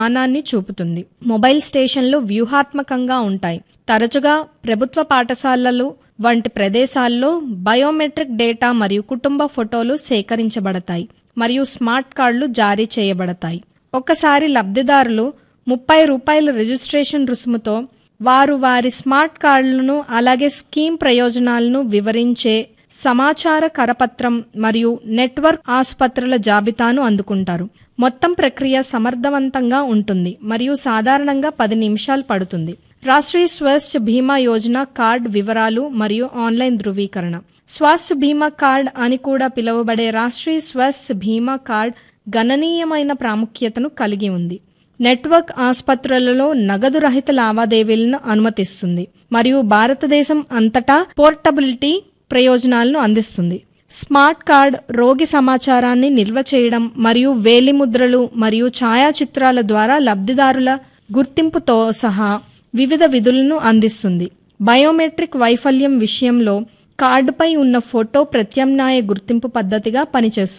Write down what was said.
స్థానాన్ని చూపుతుంది మొబైల్ స్టేషన్లు వ్యూహాత్మకంగా ఉంటాయి తరచుగా ప్రభుత్వ పాఠశాలలు వంటి ప్రదేశాల్లో బయోమెట్రిక్ డేటా మరియు కుటుంబ ఫోటోలు సేకరించబడతాయి మరియు స్మార్ట్ కార్డులు జారీ చేయబడతాయి ఒకసారి లబ్ధిదారులు ముప్పై రూపాయల రిజిస్ట్రేషన్ రుసుముతో వారు వారి స్మార్ట్ కార్డులను అలాగే స్కీమ్ ప్రయోజనాలను వివరించే సమాచార కరపత్రం మరియు నెట్వర్క్ ఆసుపత్రుల జాబితాను అందుకుంటారు మొత్తం ప్రక్రియ సమర్థవంతంగా ఉంటుంది మరియు సాధారణంగా పది నిమిషాలు పడుతుంది రాష్ట్రీయ స్వాస్థ్య బీమా యోజన కార్డ్ వివరాలు మరియు ఆన్లైన్ ధృవీకరణ స్వాస్థ్య బీమా కార్డ్ అని కూడా పిలువబడే రాష్ట్రీయ స్వాస్థ్య బీమా కార్డ్ గణనీయమైన ప్రాముఖ్యతను కలిగి ఉంది నెట్వర్క్ ఆసుపత్రులలో నగదు రహిత లావాదేవీలను అనుమతిస్తుంది మరియు భారతదేశం అంతటా పోర్టబిలిటీ ప్రయోజనాలను అందిస్తుంది స్మార్ట్ కార్డ్ రోగి సమాచారాన్ని నిల్వ చేయడం మరియు వేలిముద్రలు మరియు ఛాయాచిత్రాల ద్వారా లబ్ధిదారుల గుర్తింపుతో సహా వివిధ విధులను అందిస్తుంది బయోమెట్రిక్ వైఫల్యం విషయంలో కార్డుపై ఉన్న ఫోటో ప్రత్యామ్నాయ గుర్తింపు పద్ధతిగా పనిచేస్తుంది